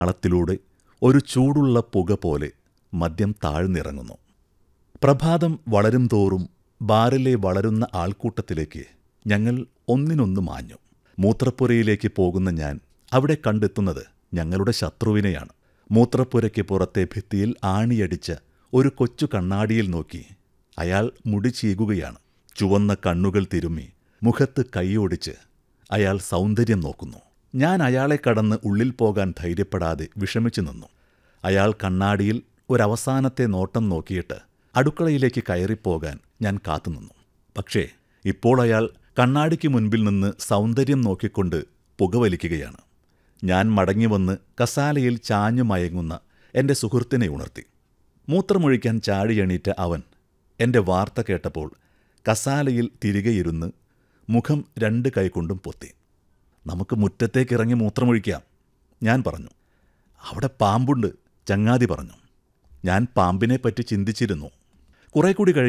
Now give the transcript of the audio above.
അളത്തിലൂടെ ഒരു ചൂടുള്ള പുക പോലെ മദ്യം താഴ്ന്നിറങ്ങുന്നു പ്രഭാതം വളരും തോറും ബാറിലെ വളരുന്ന ആൾക്കൂട്ടത്തിലേക്ക് ഞങ്ങൾ ഒന്നിനൊന്ന് മാഞ്ഞു മൂത്രപ്പുരയിലേക്ക് പോകുന്ന ഞാൻ അവിടെ കണ്ടെത്തുന്നത് ഞങ്ങളുടെ ശത്രുവിനെയാണ് മൂത്രപ്പുരയ്ക്ക് പുറത്തെ ഭിത്തിയിൽ ആണിയടിച്ച ഒരു കൊച്ചു കണ്ണാടിയിൽ നോക്കി അയാൾ മുടി ചീകുകയാണ് ചുവന്ന കണ്ണുകൾ തിരുമ്മി മുഖത്ത് കൈയോടിച്ച് അയാൾ സൗന്ദര്യം നോക്കുന്നു ഞാൻ അയാളെ കടന്ന് ഉള്ളിൽ പോകാൻ ധൈര്യപ്പെടാതെ വിഷമിച്ചു നിന്നു അയാൾ കണ്ണാടിയിൽ ഒരവസാനത്തെ നോട്ടം നോക്കിയിട്ട് അടുക്കളയിലേക്ക് കയറിപ്പോകാൻ ഞാൻ കാത്തുനിന്നു പക്ഷേ ഇപ്പോൾ അയാൾ കണ്ണാടിക്ക് മുൻപിൽ നിന്ന് സൗന്ദര്യം നോക്കിക്കൊണ്ട് പുകവലിക്കുകയാണ് ഞാൻ മടങ്ങി വന്ന് കസാലയിൽ ചാഞ്ഞു മയങ്ങുന്ന എൻ്റെ സുഹൃത്തിനെ ഉണർത്തി മൂത്രമൊഴിക്കാൻ ചാടിയണീറ്റ അവൻ എൻ്റെ വാർത്ത കേട്ടപ്പോൾ കസാലയിൽ തിരികെ ഇരുന്ന് മുഖം രണ്ട് കൈകൊണ്ടും പൊത്തി നമുക്ക് മുറ്റത്തേക്കിറങ്ങി മൂത്രമൊഴിക്കാം ഞാൻ പറഞ്ഞു അവിടെ പാമ്പുണ്ട് ചങ്ങാതി പറഞ്ഞു ഞാൻ പാമ്പിനെപ്പറ്റി ചിന്തിച്ചിരുന്നു കുറെ കൂടി കഴിഞ്ഞ്